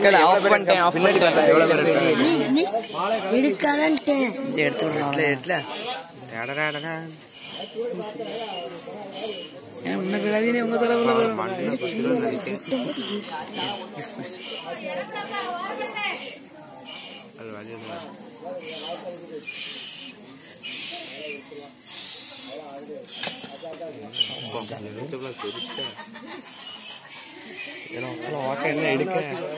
இல்ல ஆஃப் பண்ணிட்டேன் ஆஃப் பண்ணிட்டேன் எவ்வளவு பேர் இருக்காங்க நீ நீ எடுக்காதன்ட்டேன் இது எடுத்து விடலாம் எட்ல உனக்கு இல்லாதீனே உங்க தலைவுல வரும் என்ன எடுக்க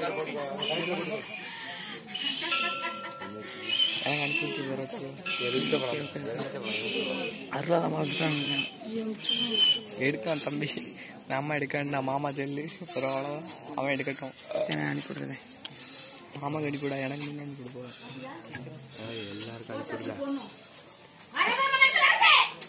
எனக்கு அனுப்பிச்சு வராச்சு அறுபதா மாதம் எடுக்கான் தம்பி நம்ம எடுக்கான் நான் மாமா சொல்லு அப்புறம் அவ்வளோதான் அவன் எடுக்கட்டும் நான் அனுப்பிடுறேன் மாமா கடி கூட எனக்கு முன்னாடி கொடுப்போம் எல்லாருக்கும் அனுப்பிடுறேன்